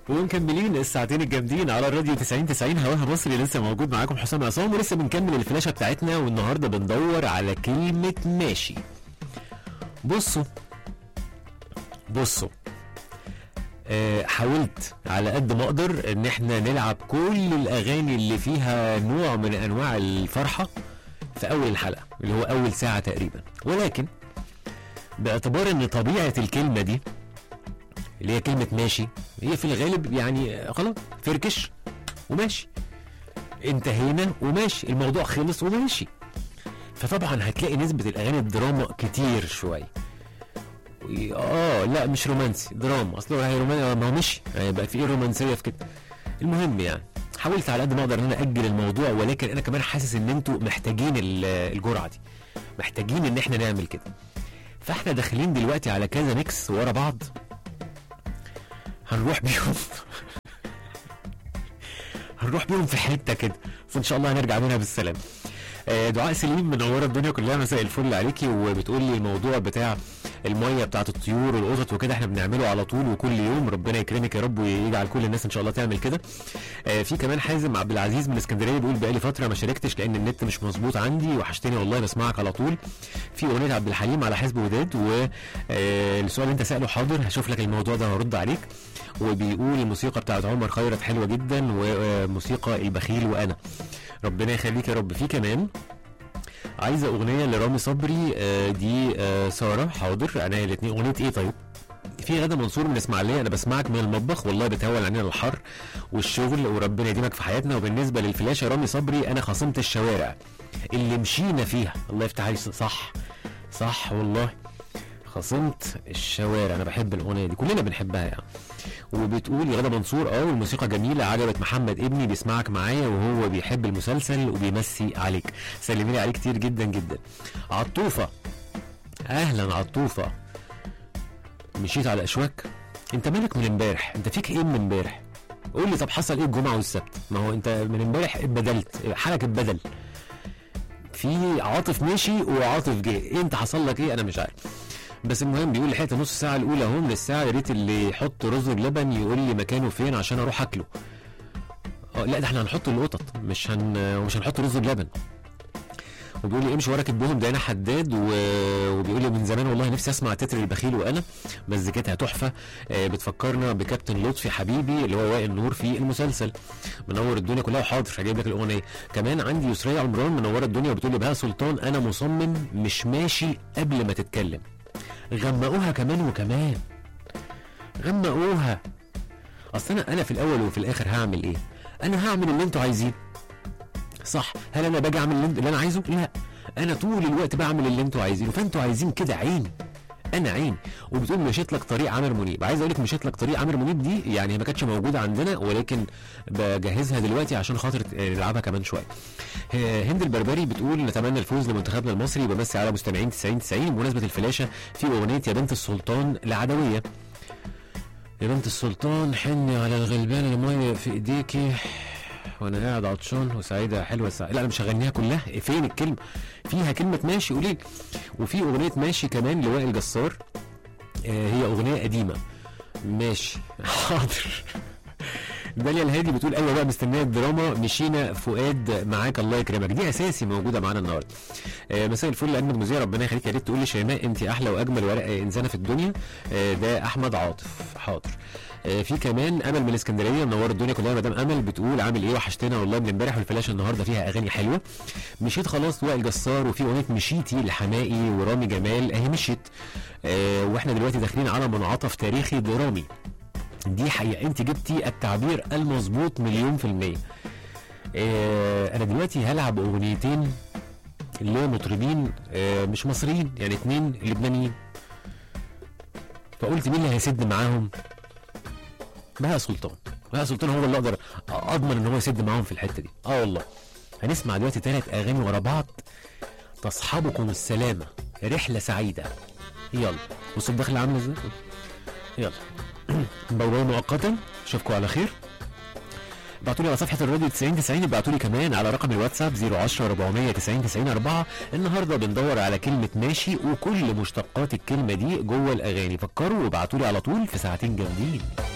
ومكملين الساعتين الجامدين على الراديو 90 90 هواها مصري لسه موجود معاكم حسام عصام ولسه بنكمل الفلاشه بتاعتنا والنهارده بندور على كلمه ماشي بصوا بصوا آه، حاولت على قد ما اقدر ان احنا نلعب كل الاغاني اللي فيها نوع من انواع الفرحه في اول الحلقه اللي هو اول ساعه تقريبا ولكن باعتبار ان طبيعه الكلمه دي اللي هي كلمه ماشي هي في الغالب يعني آه، خلاص فركش وماشي انتهينا وماشي الموضوع خلص وماشي فطبعا هتلاقي نسبه الاغاني الدراما كتير شويه اه لا مش رومانسي دراما اصل هي رومانسي ما هو مشي يعني بقى في ايه رومانسيه في كده المهم يعني حاولت على قد ما اقدر ان انا اجل الموضوع ولكن انا كمان حاسس ان انتوا محتاجين ال- الجرعه دي محتاجين ان احنا نعمل كده فاحنا داخلين دلوقتي على كذا ميكس ورا بعض هنروح بيهم هنروح بيهم في حته كده فان شاء الله هنرجع منها بالسلام آه، دعاء سليم منوره الدنيا كلها مساء الفل عليكي وبتقول لي الموضوع بتاع الميه بتاعت الطيور والقطط وكده احنا بنعمله على طول وكل يوم ربنا يكرمك يا رب ويجعل كل الناس ان شاء الله تعمل كده آه، في كمان حازم عبد العزيز من اسكندريه بيقول بقالي فتره ما شاركتش لان النت مش مظبوط عندي وحشتني والله بسمعك على طول في اغنيه عبد الحليم على حزب وداد والسؤال اللي انت ساله حاضر هشوف لك الموضوع ده وهرد عليك وبيقول الموسيقى بتاعت عمر خيرت حلوه جدا وموسيقى البخيل وانا ربنا يخليك يا رب في كمان عايزه اغنيه لرامي صبري آه، دي آه، ساره حاضر انا الاثنين اغنيه ايه طيب في غدا منصور من اسماعيليه انا بسمعك من المطبخ والله بتهون علينا الحر والشغل وربنا يديمك في حياتنا وبالنسبه للفلاشه رامي صبري انا خصمت الشوارع اللي مشينا فيها الله يفتح عليك صح صح والله خصمت الشوارع انا بحب الاغنيه دي كلنا بنحبها يعني وبتقول يا غدا منصور اه والموسيقى جميله عجبت محمد ابني بيسمعك معايا وهو بيحب المسلسل وبيمسي عليك سلمي لي عليه كتير جدا جدا عطوفه اهلا عطوفه مشيت على اشواك انت مالك من امبارح انت فيك ايه من امبارح قول لي طب حصل ايه الجمعه والسبت ما هو انت من امبارح اتبدلت حالك اتبدل في عاطف مشي وعاطف جه انت حصل لك ايه انا مش عارف بس المهم بيقول لحقت نص ساعه الاولى اهو من الساعه يا ريت اللي يحط رز بلبن يقول لي مكانه فين عشان اروح اكله اه لا ده احنا هنحط القطط مش هن مش هنحط رز بلبن وبيقول لي امشي ورا كتبهم ده انا حداد و... وبيقول لي من زمان والله نفسي اسمع تتر البخيل وانا مزيكتها تحفه آه، بتفكرنا بكابتن لطفي حبيبي اللي هو وائل نور في المسلسل منور الدنيا كلها وحاضر هجيب لك الاغنيه كمان عندي يسرية عمران منوره الدنيا وبتقول لي بهاء سلطان انا مصمم مش ماشي قبل ما تتكلم غمقوها كمان وكمان غمقوها اصل انا انا في الاول وفي الاخر هعمل ايه انا هعمل اللي انتوا عايزينه صح هل انا باجي اعمل اللي- اللي انا عايزه لا انا طول الوقت بعمل اللي انتوا عايزينه فانتوا عايزين كده عين انا عين وبتقول مشيت لك طريق عامر منيب عايز اقول لك مشيت لك طريق عامر منيب دي يعني هي ما كانتش موجوده عندنا ولكن بجهزها دلوقتي عشان خاطر نلعبها كمان شويه ه- هند البربري بتقول نتمنى الفوز لمنتخبنا المصري بمسي على مستمعين 90 90 بمناسبه الفلاشه في اغنيه يا بنت السلطان العدويه يا بنت السلطان حني على الغلبان المية في ايديكي وانا قاعد عطشان وسعيده حلوه السعيدة. لا انا مش هغنيها كلها فين الكلمه فيها كلمه ماشي قولي وفي اغنيه ماشي كمان لوائل جسار آه هي اغنيه قديمه ماشي حاضر داليا الهادي بتقول ايوه بقى مستنيه الدراما مشينا فؤاد معاك الله يكرمك دي اساسي موجوده معانا النهارده آه مساء الفل اجمد مذيع ربنا يخليك يا ريت تقول لي شيماء انت احلى واجمل ورق انسانه في الدنيا آه ده احمد عاطف حاضر آه في كمان امل من الاسكندريه منور الدنيا كلها مدام امل بتقول عامل ايه وحشتنا والله من امبارح والفلاشه النهارده فيها اغاني حلوه مشيت خلاص وائل جسار وفي اغنيه مشيتي لحمائي ورامي جمال اهي مشيت آه واحنا دلوقتي داخلين على منعطف تاريخي درامي دي حقيقة انت جبتي التعبير المظبوط مليون في المية آه انا دلوقتي هلعب اغنيتين لمطربين آه مش مصريين يعني اتنين لبنانيين فقلت مين اللي هيسد معاهم بهاء سلطان بهاء سلطان هو اللي اقدر اضمن ان هو يسد معاهم في الحته دي اه والله هنسمع دلوقتي ثلاث اغاني ورا بعض تصحبكم السلامه رحله سعيده يلا بصوا الدخله عامله ازاي يلا باي مؤقتا اشوفكم على خير ابعتوا لي على صفحه الراديو 90 90 ابعتوا لي كمان على رقم الواتساب 010 490 90 4 النهارده بندور على كلمه ماشي وكل مشتقات الكلمه دي جوه الاغاني فكروا وابعتوا لي على طول في ساعتين جامدين